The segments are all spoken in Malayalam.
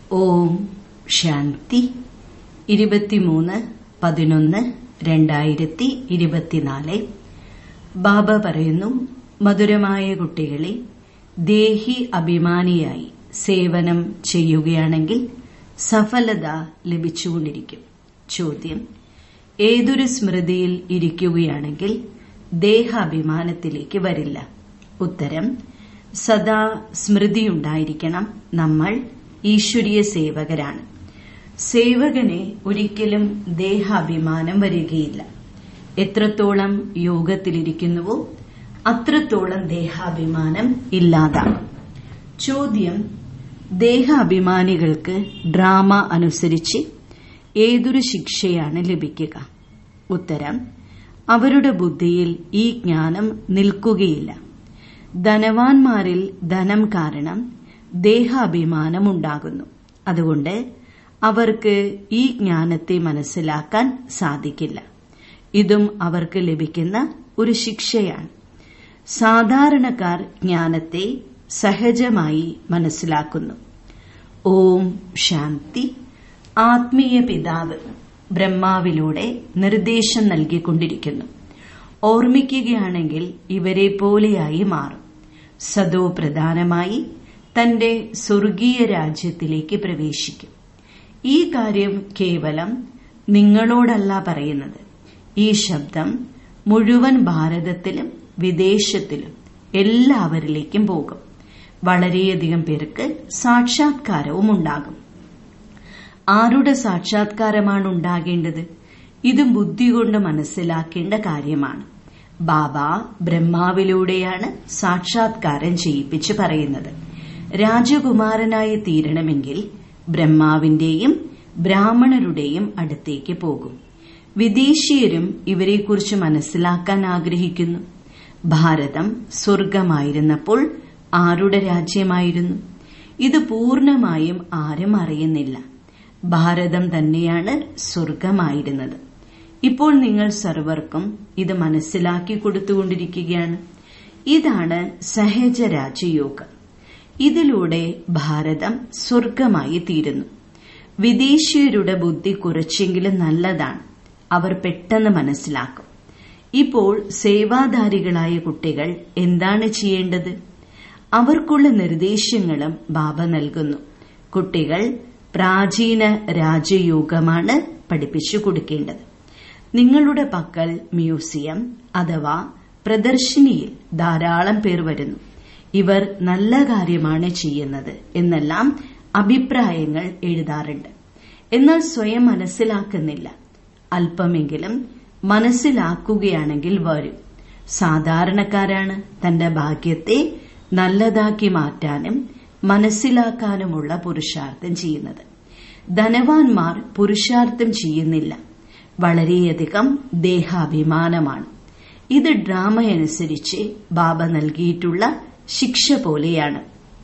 ഓം ശാന്തി ഇരുപത്തിമൂന്ന് പതിനൊന്ന് രണ്ടായിരത്തി ഇരുപത്തിനാല് ബാബ പറയുന്നു മധുരമായ കുട്ടികളെ ദേഹി അഭിമാനിയായി സേവനം ചെയ്യുകയാണെങ്കിൽ സഫലത ലഭിച്ചുകൊണ്ടിരിക്കും ചോദ്യം ഏതൊരു സ്മൃതിയിൽ ഇരിക്കുകയാണെങ്കിൽ ദേഹാഭിമാനത്തിലേക്ക് വരില്ല ഉത്തരം സദാ സ്മൃതിയുണ്ടായിരിക്കണം നമ്മൾ ഈശ്വരീയ സേവകരാണ് സേവകന് ഒരിക്കലും ദേഹാഭിമാനം വരികയില്ല എത്രത്തോളം യോഗത്തിലിരിക്കുന്നുവോ അത്രത്തോളം ദേഹാഭിമാനം ഇല്ലാതാകും ചോദ്യം ദേഹാഭിമാനികൾക്ക് ഡ്രാമ അനുസരിച്ച് ഏതൊരു ശിക്ഷയാണ് ലഭിക്കുക ഉത്തരം അവരുടെ ബുദ്ധിയിൽ ഈ ജ്ഞാനം നിൽക്കുകയില്ല ധനവാന്മാരിൽ ധനം കാരണം ദേഹാഭിമാനമുണ്ടാകുന്നു അതുകൊണ്ട് അവർക്ക് ഈ ജ്ഞാനത്തെ മനസ്സിലാക്കാൻ സാധിക്കില്ല ഇതും അവർക്ക് ലഭിക്കുന്ന ഒരു ശിക്ഷയാണ് സാധാരണക്കാർ ജ്ഞാനത്തെ സഹജമായി മനസ്സിലാക്കുന്നു ഓം ശാന്തി ആത്മീയ പിതാവ് ബ്രഹ്മാവിലൂടെ നിർദ്ദേശം നൽകിക്കൊണ്ടിരിക്കുന്നു ഓർമ്മിക്കുകയാണെങ്കിൽ ഇവരെ പോലെയായി മാറും സദോ പ്രധാനമായി തന്റെ സ്വർഗീയ രാജ്യത്തിലേക്ക് പ്രവേശിക്കും ഈ കാര്യം കേവലം നിങ്ങളോടല്ല പറയുന്നത് ഈ ശബ്ദം മുഴുവൻ ഭാരതത്തിലും വിദേശത്തിലും എല്ലാവരിലേക്കും പോകും വളരെയധികം പേർക്ക് സാക്ഷാത്കാരവും ഉണ്ടാകും ആരുടെ സാക്ഷാത്കാരമാണ് ഉണ്ടാകേണ്ടത് ഇത് ബുദ്ധി കൊണ്ട് മനസ്സിലാക്കേണ്ട കാര്യമാണ് ബാബ ബ്രഹ്മാവിലൂടെയാണ് സാക്ഷാത്കാരം ചെയ്യിപ്പിച്ച് പറയുന്നത് രാജകുമാരനായി തീരണമെങ്കിൽ ബ്രഹ്മാവിന്റെയും ബ്രാഹ്മണരുടെയും അടുത്തേക്ക് പോകും വിദേശീയരും ഇവരെക്കുറിച്ച് മനസ്സിലാക്കാൻ ആഗ്രഹിക്കുന്നു ഭാരതം സ്വർഗമായിരുന്നപ്പോൾ ആരുടെ രാജ്യമായിരുന്നു ഇത് പൂർണമായും ആരും അറിയുന്നില്ല ഭാരതം തന്നെയാണ് സ്വർഗമായിരുന്നത് ഇപ്പോൾ നിങ്ങൾ സർവർക്കും ഇത് മനസ്സിലാക്കി കൊടുത്തുകൊണ്ടിരിക്കുകയാണ് ഇതാണ് സഹജ രാജയോഗം ഇതിലൂടെ ഭാരതം സ്വർഗമായി തീരുന്നു വിദേശീയരുടെ ബുദ്ധി കുറച്ചെങ്കിലും നല്ലതാണ് അവർ പെട്ടെന്ന് മനസ്സിലാക്കും ഇപ്പോൾ സേവാധാരികളായ കുട്ടികൾ എന്താണ് ചെയ്യേണ്ടത് അവർക്കുള്ള നിർദ്ദേശങ്ങളും ബാബ നൽകുന്നു കുട്ടികൾ പ്രാചീന രാജയോഗമാണ് പഠിപ്പിച്ചു കൊടുക്കേണ്ടത് നിങ്ങളുടെ പക്കൽ മ്യൂസിയം അഥവാ പ്രദർശിനിയിൽ ധാരാളം പേർ വരുന്നു ഇവർ നല്ല കാര്യമാണ് ചെയ്യുന്നത് എന്നെല്ലാം അഭിപ്രായങ്ങൾ എഴുതാറുണ്ട് എന്നാൽ സ്വയം മനസ്സിലാക്കുന്നില്ല അല്പമെങ്കിലും മനസ്സിലാക്കുകയാണെങ്കിൽ വരും സാധാരണക്കാരാണ് തന്റെ ഭാഗ്യത്തെ നല്ലതാക്കി മാറ്റാനും മനസ്സിലാക്കാനുമുള്ള പുരുഷാർത്ഥം ചെയ്യുന്നത് ധനവാന്മാർ പുരുഷാർത്ഥം ചെയ്യുന്നില്ല വളരെയധികം ദേഹാഭിമാനമാണ് ഇത് ഡ്രാമയനുസരിച്ച് ബാബ നൽകിയിട്ടുള്ള ശിക്ഷ പോലെയാണ്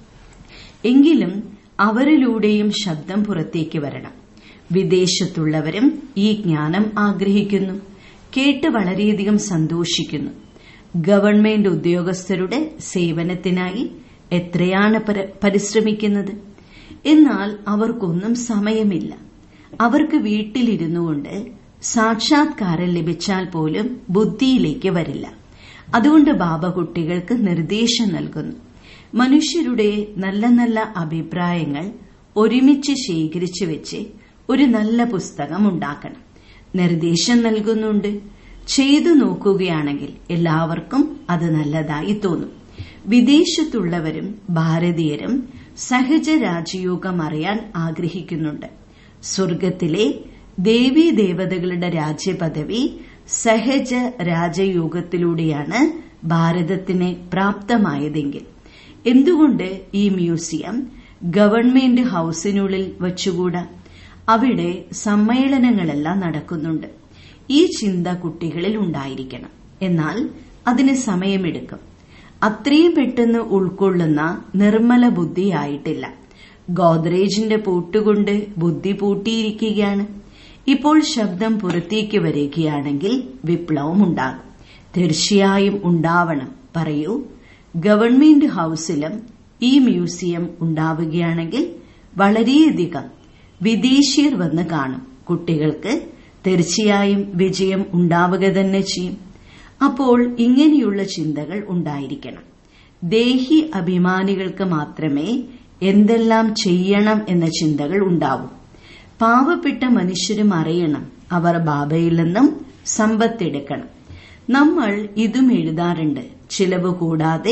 എങ്കിലും അവരിലൂടെയും ശബ്ദം പുറത്തേക്ക് വരണം വിദേശത്തുള്ളവരും ഈ ജ്ഞാനം ആഗ്രഹിക്കുന്നു കേട്ട് വളരെയധികം സന്തോഷിക്കുന്നു ഗവൺമെന്റ് ഉദ്യോഗസ്ഥരുടെ സേവനത്തിനായി എത്രയാണ് പരിശ്രമിക്കുന്നത് എന്നാൽ അവർക്കൊന്നും സമയമില്ല അവർക്ക് വീട്ടിലിരുന്നു കൊണ്ട് സാക്ഷാത്കാരം ലഭിച്ചാൽ പോലും ബുദ്ധിയിലേക്ക് വരില്ല അതുകൊണ്ട് ബാബ കുട്ടികൾക്ക് നിർദ്ദേശം നൽകുന്നു മനുഷ്യരുടെ നല്ല നല്ല അഭിപ്രായങ്ങൾ ഒരുമിച്ച് ശേഖരിച്ചു വെച്ച് ഒരു നല്ല പുസ്തകം ഉണ്ടാക്കണം നിർദ്ദേശം നൽകുന്നുണ്ട് ചെയ്തു നോക്കുകയാണെങ്കിൽ എല്ലാവർക്കും അത് നല്ലതായി തോന്നും വിദേശത്തുള്ളവരും ഭാരതീയരും സഹജ രാജയോഗം അറിയാൻ ആഗ്രഹിക്കുന്നുണ്ട് സ്വർഗത്തിലെ ദേവീ ദേവതകളുടെ രാജ്യപദവി സഹജ രാജയോഗത്തിലൂടെയാണ് ഭാരതത്തിന് പ്രാപ്തമായതെങ്കിൽ എന്തുകൊണ്ട് ഈ മ്യൂസിയം ഗവൺമെന്റ് ഹൌസിനുള്ളിൽ വച്ചുകൂടാ അവിടെ സമ്മേളനങ്ങളെല്ലാം നടക്കുന്നുണ്ട് ഈ ചിന്ത കുട്ടികളിൽ ഉണ്ടായിരിക്കണം എന്നാൽ അതിന് സമയമെടുക്കും അത്രയും പെട്ടെന്ന് ഉൾക്കൊള്ളുന്ന നിർമ്മല ബുദ്ധിയായിട്ടില്ല ഗോദ്രേജിന്റെ പൂട്ടുകൊണ്ട് ബുദ്ധി പൂട്ടിയിരിക്കുകയാണ് ഇപ്പോൾ ശബ്ദം പുറത്തേക്ക് വരികയാണെങ്കിൽ വിപ്ലവം ഉണ്ടാകും തീർച്ചയായും ഉണ്ടാവണം പറയൂ ഗവൺമെന്റ് ഹൌസിലും ഈ മ്യൂസിയം ഉണ്ടാവുകയാണെങ്കിൽ വളരെയധികം വിദേശീയർ വന്ന് കാണും കുട്ടികൾക്ക് തീർച്ചയായും വിജയം ഉണ്ടാവുക തന്നെ ചെയ്യും അപ്പോൾ ഇങ്ങനെയുള്ള ചിന്തകൾ ഉണ്ടായിരിക്കണം ദേഹി അഭിമാനികൾക്ക് മാത്രമേ എന്തെല്ലാം ചെയ്യണം എന്ന ചിന്തകൾ ഉണ്ടാവൂ പാവപ്പെട്ട മനുഷ്യരും അറിയണം അവർ ബാബയിൽ നിന്നും സമ്പത്തെടുക്കണം നമ്മൾ ഇതും എഴുതാറുണ്ട് ചിലവ് കൂടാതെ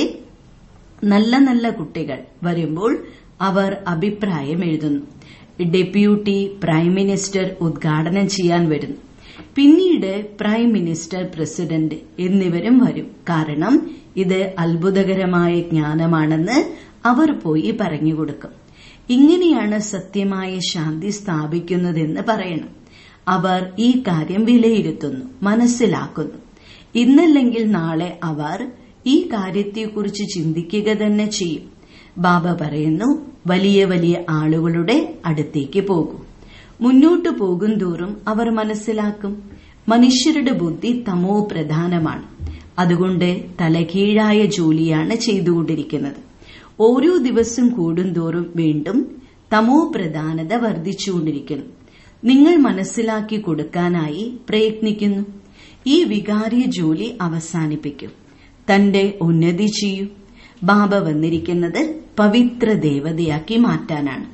നല്ല നല്ല കുട്ടികൾ വരുമ്പോൾ അവർ അഭിപ്രായം എഴുതുന്നു ഡെപ്യൂട്ടി പ്രൈം മിനിസ്റ്റർ ഉദ്ഘാടനം ചെയ്യാൻ വരുന്നു പിന്നീട് പ്രൈം മിനിസ്റ്റർ പ്രസിഡന്റ് എന്നിവരും വരും കാരണം ഇത് അത്ഭുതകരമായ ജ്ഞാനമാണെന്ന് അവർ പോയി പറഞ്ഞുകൊടുക്കും ഇങ്ങനെയാണ് സത്യമായ ശാന്തി സ്ഥാപിക്കുന്നതെന്ന് പറയണം അവർ ഈ കാര്യം വിലയിരുത്തുന്നു മനസ്സിലാക്കുന്നു ഇന്നല്ലെങ്കിൽ നാളെ അവർ ഈ കാര്യത്തെക്കുറിച്ച് ചിന്തിക്കുക തന്നെ ചെയ്യും ബാബ പറയുന്നു വലിയ വലിയ ആളുകളുടെ അടുത്തേക്ക് പോകൂ മുന്നോട്ടു പോകും തോറും അവർ മനസ്സിലാക്കും മനുഷ്യരുടെ ബുദ്ധി തമോ പ്രധാനമാണ് അതുകൊണ്ട് തലകീഴായ ജോലിയാണ് ചെയ്തുകൊണ്ടിരിക്കുന്നത് ഓരോ ദിവസം കൂടുന്തോറും വീണ്ടും തമോ പ്രധാനത വർദ്ധിച്ചുകൊണ്ടിരിക്കുന്നു നിങ്ങൾ മനസ്സിലാക്കി കൊടുക്കാനായി പ്രയത്നിക്കുന്നു ഈ വികാരിയ ജോലി അവസാനിപ്പിക്കും തന്റെ ഉന്നതി ചെയ്യൂ ബാബ വന്നിരിക്കുന്നത് പവിത്ര ദേവതയാക്കി മാറ്റാനാണ്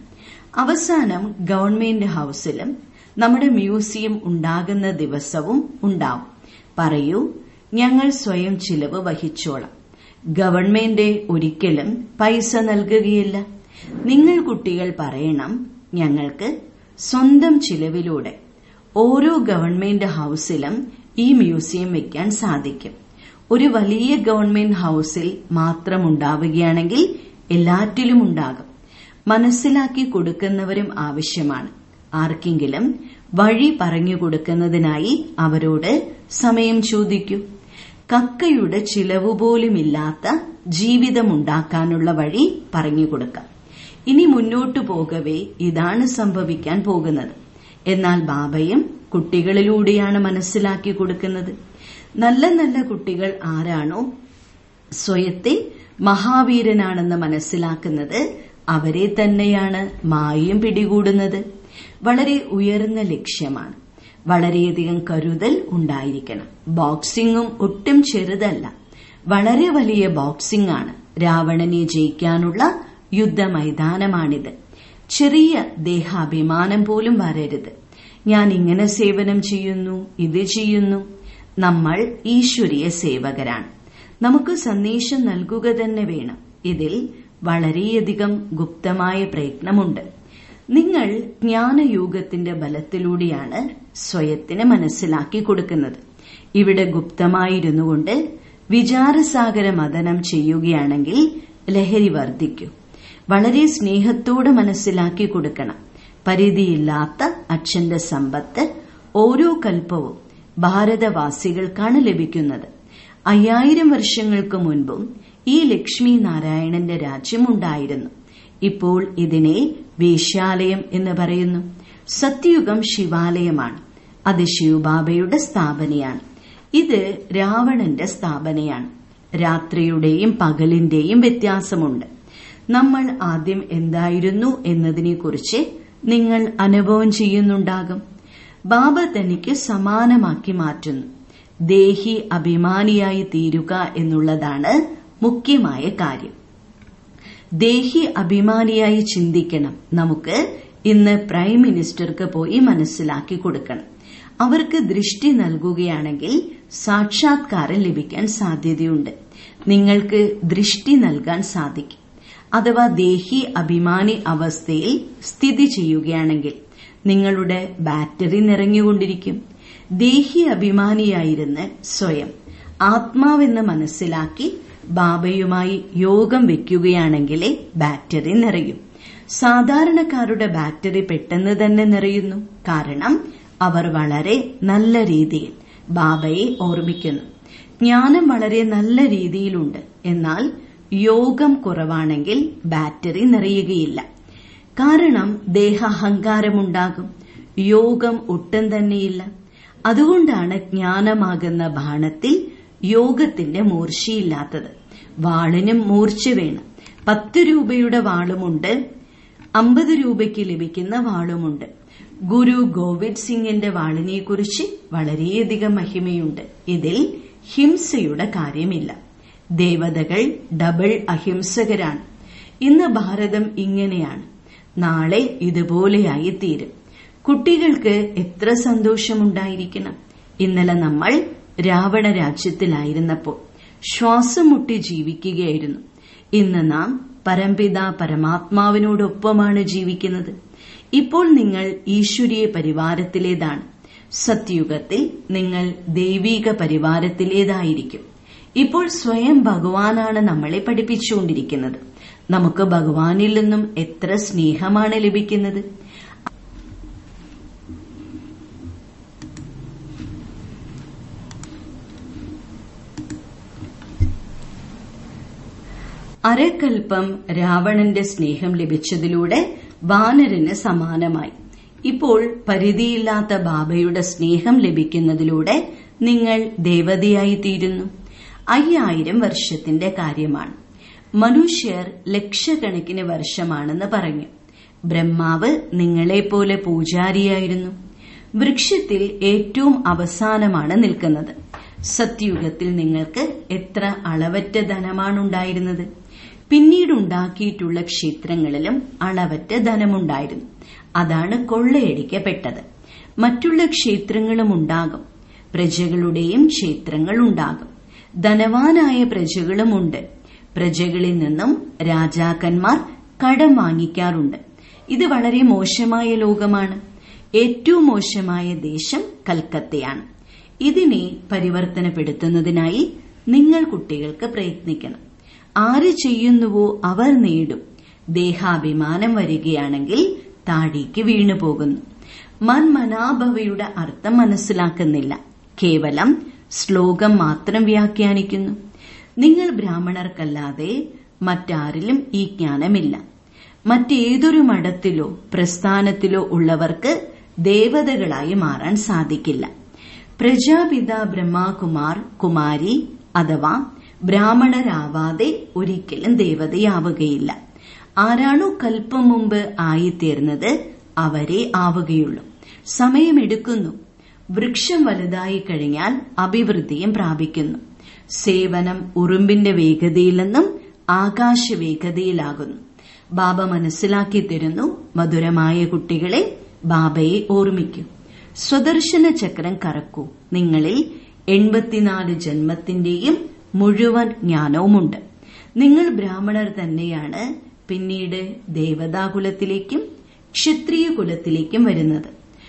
അവസാനം ഗവൺമെന്റ് ഹൌസിലും നമ്മുടെ മ്യൂസിയം ഉണ്ടാകുന്ന ദിവസവും ഉണ്ടാവും പറയൂ ഞങ്ങൾ സ്വയം ചിലവ് വഹിച്ചോളാം ഗവൺമെന്റ് ഒരിക്കലും പൈസ നൽകുകയില്ല നിങ്ങൾ കുട്ടികൾ പറയണം ഞങ്ങൾക്ക് സ്വന്തം ചിലവിലൂടെ ഓരോ ഗവൺമെന്റ് ഹൌസിലും ഈ മ്യൂസിയം വെക്കാൻ സാധിക്കും ഒരു വലിയ ഗവൺമെന്റ് ഹൌസിൽ മാത്രം ഉണ്ടാവുകയാണെങ്കിൽ എല്ലാറ്റിലും ഉണ്ടാകും മനസ്സിലാക്കി കൊടുക്കുന്നവരും ആവശ്യമാണ് ആർക്കെങ്കിലും വഴി പറഞ്ഞു കൊടുക്കുന്നതിനായി അവരോട് സമയം ചോദിക്കൂ കക്കയുടെ ചിലവ് പോലുമില്ലാത്ത ജീവിതമുണ്ടാക്കാനുള്ള വഴി പറഞ്ഞു കൊടുക്കാം ഇനി മുന്നോട്ടു പോകവേ ഇതാണ് സംഭവിക്കാൻ പോകുന്നത് എന്നാൽ ബാബയും കുട്ടികളിലൂടെയാണ് മനസ്സിലാക്കി കൊടുക്കുന്നത് നല്ല നല്ല കുട്ടികൾ ആരാണോ സ്വയത്തെ മഹാവീരനാണെന്ന് മനസ്സിലാക്കുന്നത് അവരെ തന്നെയാണ് മായയും പിടികൂടുന്നത് വളരെ ഉയർന്ന ലക്ഷ്യമാണ് വളരെയധികം കരുതൽ ഉണ്ടായിരിക്കണം ബോക്സിംഗും ഒട്ടും ചെറുതല്ല വളരെ വലിയ ബോക്സിംഗ് ആണ് രാവണനെ ജയിക്കാനുള്ള യുദ്ധമൈതാനമാണിത് ചെറിയ ദേഹാഭിമാനം പോലും വരരുത് ഞാൻ ഇങ്ങനെ സേവനം ചെയ്യുന്നു ഇത് ചെയ്യുന്നു നമ്മൾ ഈശ്വരീയ സേവകരാണ് നമുക്ക് സന്ദേശം നൽകുക തന്നെ വേണം ഇതിൽ വളരെയധികം ഗുപ്തമായ പ്രയത്നമുണ്ട് നിങ്ങൾ ജ്ഞാനയോഗത്തിന്റെ ബലത്തിലൂടെയാണ് സ്വയത്തിന് മനസ്സിലാക്കി കൊടുക്കുന്നത് ഇവിടെ ഗുപ്തമായിരുന്നു കൊണ്ട് വിചാരസാഗര മതനം ചെയ്യുകയാണെങ്കിൽ ലഹരി വർദ്ധിക്കും വളരെ സ്നേഹത്തോടെ മനസ്സിലാക്കി കൊടുക്കണം പരിധിയില്ലാത്ത അച്ഛന്റെ സമ്പത്ത് ഓരോ കൽപ്പവും ഭാരതവാസികൾക്കാണ് ലഭിക്കുന്നത് അയ്യായിരം വർഷങ്ങൾക്ക് മുൻപും ഈ ലക്ഷ്മി നാരായണന്റെ രാജ്യമുണ്ടായിരുന്നു ഇപ്പോൾ ഇതിനെ വേശ്യാലയം എന്ന് പറയുന്നു സത്യയുഗം ശിവാലയമാണ് അത് ശിവബാബയുടെ സ്ഥാപനയാണ് ഇത് രാവണന്റെ സ്ഥാപനയാണ് രാത്രിയുടെയും പകലിന്റെയും വ്യത്യാസമുണ്ട് നമ്മൾ ആദ്യം എന്തായിരുന്നു എന്നതിനെക്കുറിച്ച് നിങ്ങൾ അനുഭവം ചെയ്യുന്നുണ്ടാകും ബാബ തനിക്ക് സമാനമാക്കി മാറ്റുന്നു ദേഹി അഭിമാനിയായി തീരുക എന്നുള്ളതാണ് മുഖ്യമായ കാര്യം ദേഹി അഭിമാനിയായി ചിന്തിക്കണം നമുക്ക് ഇന്ന് പ്രൈം മിനിസ്റ്റർക്ക് പോയി മനസ്സിലാക്കി കൊടുക്കണം അവർക്ക് ദൃഷ്ടി നൽകുകയാണെങ്കിൽ സാക്ഷാത്കാരം ലഭിക്കാൻ സാധ്യതയുണ്ട് നിങ്ങൾക്ക് ദൃഷ്ടി നൽകാൻ സാധിക്കും അഥവാ ദേഹി അഭിമാനി അവസ്ഥയിൽ സ്ഥിതി ചെയ്യുകയാണെങ്കിൽ നിങ്ങളുടെ ബാറ്ററി നിറഞ്ഞുകൊണ്ടിരിക്കും ദേഹി അഭിമാനിയായിരുന്ന് സ്വയം ആത്മാവെന്ന് മനസ്സിലാക്കി ബാബയുമായി യോഗം വെക്കുകയാണെങ്കിലേ ബാറ്ററി നിറയും സാധാരണക്കാരുടെ ബാറ്ററി പെട്ടെന്ന് തന്നെ നിറയുന്നു കാരണം അവർ വളരെ നല്ല രീതിയിൽ ബാബയെ ഓർമ്മിക്കുന്നു ജ്ഞാനം വളരെ നല്ല രീതിയിലുണ്ട് എന്നാൽ യോഗം കുറവാണെങ്കിൽ ബാറ്ററി നിറയുകയില്ല കാരണം ദേഹാഹങ്കാരമുണ്ടാകും യോഗം ഒട്ടും തന്നെയില്ല അതുകൊണ്ടാണ് ജ്ഞാനമാകുന്ന ബാണത്തിൽ യോഗത്തിന്റെ മൂർച്ചയില്ലാത്തത് വാളിനും മൂർച്ച വേണം പത്ത് രൂപയുടെ വാളുമുണ്ട് അമ്പത് രൂപയ്ക്ക് ലഭിക്കുന്ന വാളുമുണ്ട് ഗുരു ഗോവിന്ദ് സിംഗിന്റെ വാളിനെക്കുറിച്ച് വളരെയധികം മഹിമയുണ്ട് ഇതിൽ ഹിംസയുടെ കാര്യമില്ല ദേവതകൾ ഡബിൾ അഹിംസകരാണ് ഇന്ന് ഭാരതം ഇങ്ങനെയാണ് നാളെ ഇതുപോലെയായി തീരും കുട്ടികൾക്ക് എത്ര സന്തോഷമുണ്ടായിരിക്കണം ഇന്നലെ നമ്മൾ രാവണ രാജ്യത്തിലായിരുന്നപ്പോൾ ശ്വാസം മുട്ടി ജീവിക്കുകയായിരുന്നു ഇന്ന് നാം പരംപിത പരമാത്മാവിനോടൊപ്പമാണ് ജീവിക്കുന്നത് ഇപ്പോൾ നിങ്ങൾ ഈശ്വരീയ പരിവാരത്തിലേതാണ് സത്യുഗത്തിൽ നിങ്ങൾ ദൈവീക പരിവാരത്തിലേതായിരിക്കും ഇപ്പോൾ സ്വയം ഭഗവാനാണ് നമ്മളെ പഠിപ്പിച്ചുകൊണ്ടിരിക്കുന്നത് നമുക്ക് ഭഗവാനിൽ നിന്നും എത്ര സ്നേഹമാണ് ലഭിക്കുന്നത് അരക്കൽപ്പം രാവണന്റെ സ്നേഹം ലഭിച്ചതിലൂടെ വാനരന് സമാനമായി ഇപ്പോൾ പരിധിയില്ലാത്ത ബാബയുടെ സ്നേഹം ലഭിക്കുന്നതിലൂടെ നിങ്ങൾ ദേവതയായി തീരുന്നു അയ്യായിരം വർഷത്തിന്റെ കാര്യമാണ് മനുഷ്യർ ലക്ഷക്കണക്കിന് വർഷമാണെന്ന് പറഞ്ഞു ബ്രഹ്മാവ് നിങ്ങളെപ്പോലെ പൂജാരിയായിരുന്നു വൃക്ഷത്തിൽ ഏറ്റവും അവസാനമാണ് നിൽക്കുന്നത് സത്യുഗത്തിൽ നിങ്ങൾക്ക് എത്ര അളവറ്റ ധനമാണുണ്ടായിരുന്നത് പിന്നീടുണ്ടാക്കിയിട്ടുള്ള ക്ഷേത്രങ്ങളിലും അളവറ്റ ധനമുണ്ടായിരുന്നു അതാണ് കൊള്ളയടിക്കപ്പെട്ടത് മറ്റുള്ള ക്ഷേത്രങ്ങളും ഉണ്ടാകും പ്രജകളുടെയും ക്ഷേത്രങ്ങൾ ഉണ്ടാകും ധനവാനായ പ്രജകളുമുണ്ട് പ്രജകളിൽ നിന്നും രാജാക്കന്മാർ കടം വാങ്ങിക്കാറുണ്ട് ഇത് വളരെ മോശമായ ലോകമാണ് ഏറ്റവും മോശമായ ദേശം കൽക്കത്തയാണ് ഇതിനെ പരിവർത്തനപ്പെടുത്തുന്നതിനായി നിങ്ങൾ കുട്ടികൾക്ക് പ്രയത്നിക്കണം ആര് ചെയ്യുന്നുവോ അവർ നേടും ദേഹാഭിമാനം വരികയാണെങ്കിൽ താഴേക്ക് വീണു പോകുന്നു മൻമനാഭവയുടെ അർത്ഥം മനസ്സിലാക്കുന്നില്ല കേവലം ശ്ലോകം മാത്രം വ്യാഖ്യാനിക്കുന്നു നിങ്ങൾ ബ്രാഹ്മണർക്കല്ലാതെ മറ്റാരിലും ഈ ജ്ഞാനമില്ല മറ്റേതൊരു മഠത്തിലോ പ്രസ്ഥാനത്തിലോ ഉള്ളവർക്ക് ദേവതകളായി മാറാൻ സാധിക്കില്ല പ്രജാപിത ബ്രഹ്മകുമാർ കുമാരി അഥവാ ബ്രാഹ്മണരാവാതെ ഒരിക്കലും ദേവതയാവുകയില്ല ആരാണോ കൽപ്പം മുമ്പ് ആയിത്തീർന്നത് അവരെ ആവുകയുള്ളൂ സമയമെടുക്കുന്നു വൃക്ഷം വലുതായി കഴിഞ്ഞാൽ അഭിവൃദ്ധിയും പ്രാപിക്കുന്നു സേവനം ഉറുമ്പിന്റെ വേഗതയിൽ നിന്നും ആകാശ വേഗതയിലാകുന്നു ബാബ മനസ്സിലാക്കി തരുന്നു മധുരമായ കുട്ടികളെ ബാബയെ ഓർമ്മിക്കൂ സ്വദർശന ചക്രം കറക്കൂ നിങ്ങളിൽ എൺപത്തിനാല് ജന്മത്തിന്റെയും മുഴുവൻ ജ്ഞാനവുമുണ്ട് നിങ്ങൾ ബ്രാഹ്മണർ തന്നെയാണ് പിന്നീട് ദേവതാകുലത്തിലേക്കും ക്ഷത്രിയ കുലത്തിലേക്കും വരുന്നത്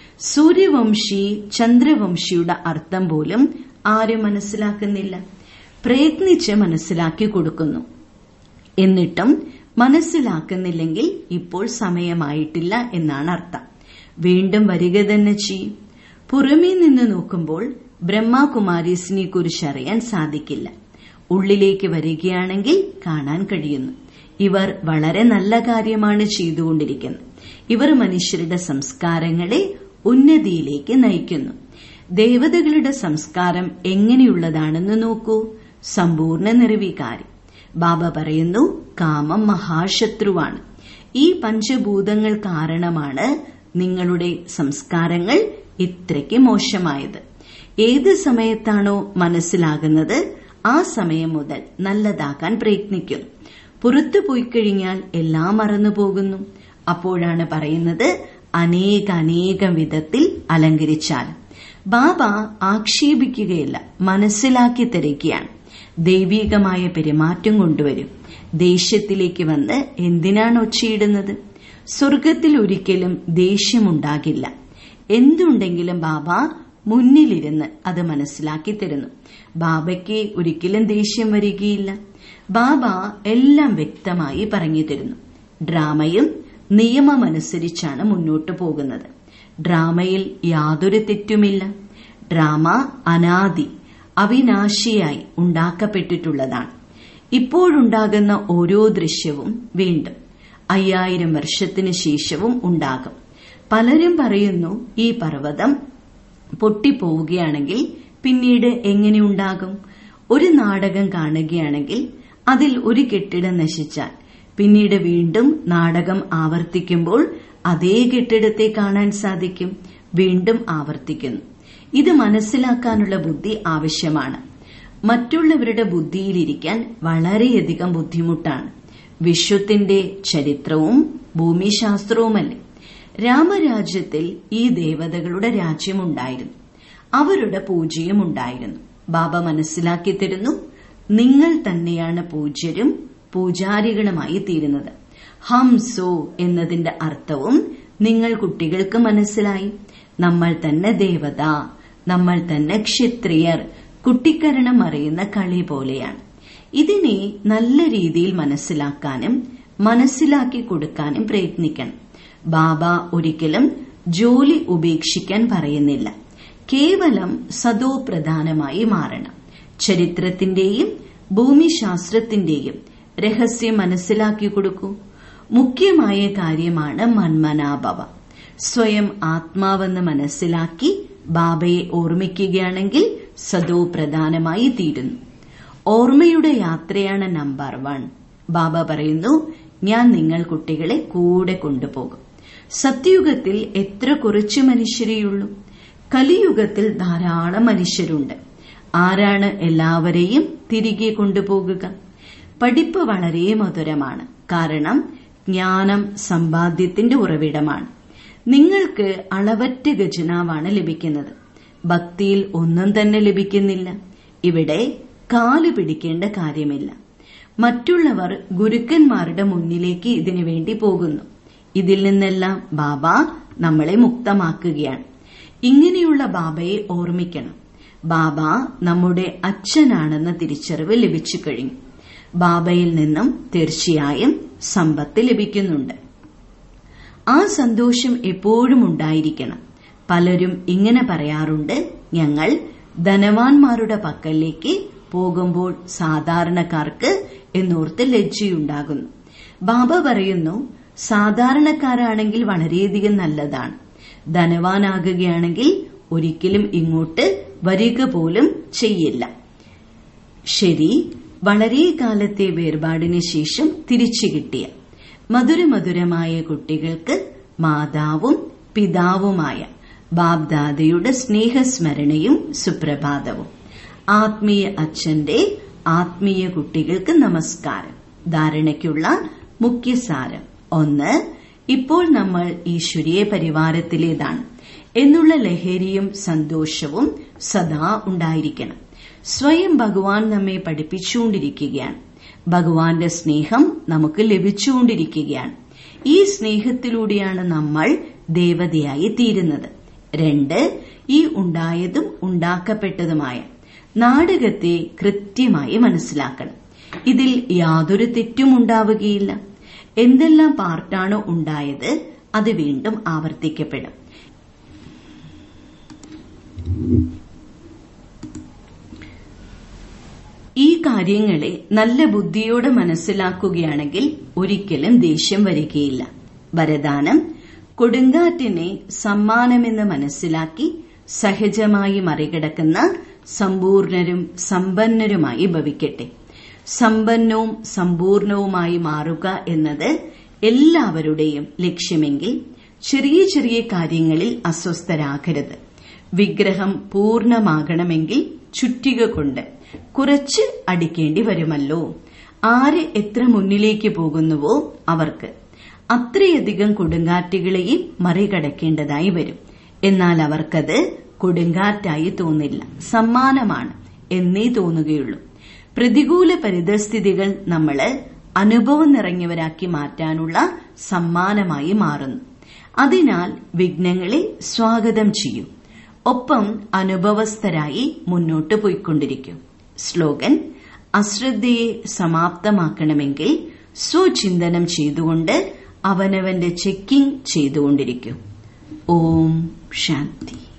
സൂര്യവംശി ചന്ദ്രവംശിയുടെ അർത്ഥം പോലും ആരും മനസ്സിലാക്കുന്നില്ല പ്രയത്നിച്ച് മനസ്സിലാക്കി കൊടുക്കുന്നു എന്നിട്ടും മനസ്സിലാക്കുന്നില്ലെങ്കിൽ ഇപ്പോൾ സമയമായിട്ടില്ല എന്നാണ് അർത്ഥം വീണ്ടും വരിക തന്നെ ചെയ്യും പുറമേ നിന്ന് നോക്കുമ്പോൾ ബ്രഹ്മകുമാരീസിനെ കുറിച്ച് അറിയാൻ സാധിക്കില്ല ഉള്ളിലേക്ക് വരികയാണെങ്കിൽ കാണാൻ കഴിയുന്നു ഇവർ വളരെ നല്ല കാര്യമാണ് ചെയ്തുകൊണ്ടിരിക്കുന്നത് ഇവർ മനുഷ്യരുടെ സംസ്കാരങ്ങളെ ഉന്നതിയിലേക്ക് നയിക്കുന്നു ദേവതകളുടെ സംസ്കാരം എങ്ങനെയുള്ളതാണെന്ന് നോക്കൂ സമ്പൂർണ്ണ നിർവികാരി ബാബ പറയുന്നു കാമം മഹാശത്രുവാണ് ഈ പഞ്ചഭൂതങ്ങൾ കാരണമാണ് നിങ്ങളുടെ സംസ്കാരങ്ങൾ ഇത്രയ്ക്ക് മോശമായത് ഏത് സമയത്താണോ മനസ്സിലാകുന്നത് ആ സമയം മുതൽ നല്ലതാക്കാൻ പ്രയത്നിക്കുന്നു പുറത്തു പോയി കഴിഞ്ഞാൽ എല്ലാം മറന്നു പോകുന്നു അപ്പോഴാണ് പറയുന്നത് അനേക അനേകം വിധത്തിൽ അലങ്കരിച്ചാൽ ബാബ ആക്ഷേപിക്കുകയില്ല മനസ്സിലാക്കി തരികയാണ് ദൈവികമായ പെരുമാറ്റം കൊണ്ടുവരും ദേഷ്യത്തിലേക്ക് വന്ന് എന്തിനാണ് ഒച്ചയിടുന്നത് സ്വർഗത്തിൽ ഒരിക്കലും ദേഷ്യമുണ്ടാകില്ല എന്തുണ്ടെങ്കിലും ബാബ മുന്നിലിരുന്ന് അത് മനസ്സിലാക്കി തരുന്നു ബാബയ്ക്ക് ഒരിക്കലും ദേഷ്യം വരികയില്ല ബാബ എല്ലാം വ്യക്തമായി പറഞ്ഞു തരുന്നു ഡ്രാമയും നിയമമനുസരിച്ചാണ് മുന്നോട്ടു പോകുന്നത് ഡ്രാമയിൽ യാതൊരു തെറ്റുമില്ല ഡ്രാമ അനാദി അവിനാശിയായി ഉണ്ടാക്കപ്പെട്ടിട്ടുള്ളതാണ് ഇപ്പോഴുണ്ടാകുന്ന ഓരോ ദൃശ്യവും വീണ്ടും അയ്യായിരം വർഷത്തിനു ശേഷവും ഉണ്ടാകും പലരും പറയുന്നു ഈ പർവ്വതം പൊട്ടിപ്പോവുകയാണെങ്കിൽ പിന്നീട് എങ്ങനെയുണ്ടാകും ഒരു നാടകം കാണുകയാണെങ്കിൽ അതിൽ ഒരു കെട്ടിടം നശിച്ചാൽ പിന്നീട് വീണ്ടും നാടകം ആവർത്തിക്കുമ്പോൾ അതേ കെട്ടിടത്തെ കാണാൻ സാധിക്കും വീണ്ടും ആവർത്തിക്കുന്നു ഇത് മനസ്സിലാക്കാനുള്ള ബുദ്ധി ആവശ്യമാണ് മറ്റുള്ളവരുടെ ബുദ്ധിയിലിരിക്കാൻ വളരെയധികം ബുദ്ധിമുട്ടാണ് വിശ്വത്തിന്റെ ചരിത്രവും ഭൂമിശാസ്ത്രവുമല്ലേ രാമരാജ്യത്തിൽ ഈ ദേവതകളുടെ രാജ്യമുണ്ടായിരുന്നു അവരുടെ പൂജയും ഉണ്ടായിരുന്നു ബാബ മനസ്സിലാക്കി തരുന്നു നിങ്ങൾ തന്നെയാണ് പൂജ്യരും പൂജാരികളുമായി തീരുന്നത് ഹംസോ എന്നതിന്റെ അർത്ഥവും നിങ്ങൾ കുട്ടികൾക്ക് മനസ്സിലായി നമ്മൾ തന്നെ ദേവത നമ്മൾ തന്നെ ക്ഷത്രിയർ കുട്ടിക്കരണം അറിയുന്ന കളി പോലെയാണ് ഇതിനെ നല്ല രീതിയിൽ മനസ്സിലാക്കാനും മനസ്സിലാക്കി കൊടുക്കാനും പ്രയത്നിക്കണം ബാബ ഒരിക്കലും ജോലി ഉപേക്ഷിക്കാൻ പറയുന്നില്ല കേവലം സദോ പ്രധാനമായി മാറണം ചരിത്രത്തിന്റെയും ഭൂമിശാസ്ത്രത്തിന്റെയും രഹസ്യം മനസ്സിലാക്കി കൊടുക്കൂ മുഖ്യമായ കാര്യമാണ് മന്മനാഭവ സ്വയം ആത്മാവെന്ന് മനസ്സിലാക്കി ബാബയെ ഓർമ്മിക്കുകയാണെങ്കിൽ സദോ പ്രധാനമായി തീരുന്നു ഓർമ്മയുടെ യാത്രയാണ് നമ്പർ വൺ ബാബ പറയുന്നു ഞാൻ നിങ്ങൾ കുട്ടികളെ കൂടെ കൊണ്ടുപോകും സത്യയുഗത്തിൽ എത്ര കുറച്ച് മനുഷ്യരെയുള്ളൂ കലിയുഗത്തിൽ ധാരാളം മനുഷ്യരുണ്ട് ആരാണ് എല്ലാവരെയും തിരികെ കൊണ്ടുപോകുക പഠിപ്പ് വളരെ മധുരമാണ് കാരണം ജ്ഞാനം സമ്പാദ്യത്തിന്റെ ഉറവിടമാണ് നിങ്ങൾക്ക് അളവറ്റ ഖജനാവാണ് ലഭിക്കുന്നത് ഭക്തിയിൽ ഒന്നും തന്നെ ലഭിക്കുന്നില്ല ഇവിടെ കാല് പിടിക്കേണ്ട കാര്യമില്ല മറ്റുള്ളവർ ഗുരുക്കന്മാരുടെ മുന്നിലേക്ക് ഇതിനു വേണ്ടി പോകുന്നു ഇതിൽ നിന്നെല്ലാം ബാബ നമ്മളെ മുക്തമാക്കുകയാണ് ഇങ്ങനെയുള്ള ബാബയെ ഓർമ്മിക്കണം ബാബ നമ്മുടെ അച്ഛനാണെന്ന തിരിച്ചറിവ് ലഭിച്ചു കഴിഞ്ഞു ബാബയിൽ നിന്നും തീർച്ചയായും സമ്പത്ത് ലഭിക്കുന്നുണ്ട് ആ സന്തോഷം എപ്പോഴും ഉണ്ടായിരിക്കണം പലരും ഇങ്ങനെ പറയാറുണ്ട് ഞങ്ങൾ ധനവാന്മാരുടെ പക്കലേക്ക് പോകുമ്പോൾ സാധാരണക്കാർക്ക് എന്നോർത്ത് ലജ്ജയുണ്ടാകുന്നു ബാബ പറയുന്നു സാധാരണക്കാരാണെങ്കിൽ വളരെയധികം നല്ലതാണ് ധനവാനാകുകയാണെങ്കിൽ ഒരിക്കലും ഇങ്ങോട്ട് വരിക പോലും ചെയ്യില്ല ശരി വളരെ കാലത്തെ വേർപാടിന് ശേഷം തിരിച്ചു കിട്ടിയ മധുരമധുരമായ കുട്ടികൾക്ക് മാതാവും പിതാവുമായ ബാബ്ദാദയുടെ സ്നേഹസ്മരണയും സുപ്രഭാതവും ആത്മീയ അച്ഛന്റെ ആത്മീയ കുട്ടികൾക്ക് നമസ്കാരം ധാരണയ്ക്കുള്ള മുഖ്യസാരം ഒന്ന് ഇപ്പോൾ നമ്മൾ ഈശ്വരീയ പരിവാരത്തിലേതാണ് എന്നുള്ള ലഹരിയും സന്തോഷവും സദാ ഉണ്ടായിരിക്കണം സ്വയം ഭഗവാൻ നമ്മെ പഠിപ്പിച്ചുകൊണ്ടിരിക്കുകയാണ് ഭഗവാന്റെ സ്നേഹം നമുക്ക് ലഭിച്ചുകൊണ്ടിരിക്കുകയാണ് ഈ സ്നേഹത്തിലൂടെയാണ് നമ്മൾ ദേവതയായി തീരുന്നത് രണ്ട് ഈ ഉണ്ടായതും ഉണ്ടാക്കപ്പെട്ടതുമായ നാടകത്തെ കൃത്യമായി മനസ്സിലാക്കണം ഇതിൽ യാതൊരു തെറ്റും ഉണ്ടാവുകയില്ല എന്തെല്ലാം പാർട്ടാണ് ഉണ്ടായത് അത് വീണ്ടും ആവർത്തിക്കപ്പെടും ഈ കാര്യങ്ങളെ നല്ല ബുദ്ധിയോടെ മനസ്സിലാക്കുകയാണെങ്കിൽ ഒരിക്കലും ദേഷ്യം വരികയില്ല വരദാനം കൊടുങ്കാറ്റിനെ സമ്മാനമെന്ന് മനസ്സിലാക്കി സഹജമായി മറികടക്കുന്ന സമ്പൂർണരും സമ്പന്നരുമായി ഭവിക്കട്ടെ സമ്പന്നവും സമ്പൂർണവുമായി മാറുക എന്നത് എല്ലാവരുടെയും ലക്ഷ്യമെങ്കിൽ ചെറിയ ചെറിയ കാര്യങ്ങളിൽ അസ്വസ്ഥരാകരുത് വിഗ്രഹം പൂർണ്ണമാകണമെങ്കിൽ ചുറ്റിക കൊണ്ട് കുറച്ച് അടിക്കേണ്ടി വരുമല്ലോ ആര് എത്ര മുന്നിലേക്ക് പോകുന്നുവോ അവർക്ക് അത്രയധികം കൊടുങ്കാറ്റുകളെയും മറികടക്കേണ്ടതായി വരും എന്നാൽ അവർക്കത് കൊടുങ്കാറ്റായി തോന്നില്ല സമ്മാനമാണ് എന്നേ തോന്നുകയുള്ളൂ പ്രതികൂല പരിതസ്ഥിതികൾ നമ്മള് അനുഭവം നിറഞ്ഞവരാക്കി മാറ്റാനുള്ള സമ്മാനമായി മാറുന്നു അതിനാൽ വിഘ്നങ്ങളെ സ്വാഗതം ചെയ്യൂ ഒപ്പം അനുഭവസ്ഥരായി മുന്നോട്ട് പോയിക്കൊണ്ടിരിക്കും സ്ലോഗൻ അശ്രദ്ധയെ സമാപ്തമാക്കണമെങ്കിൽ സ്വചിന്തനം ചെയ്തുകൊണ്ട് അവനവന്റെ ചെക്കിംഗ് ചെയ്തുകൊണ്ടിരിക്കും ഓം ശാന്തി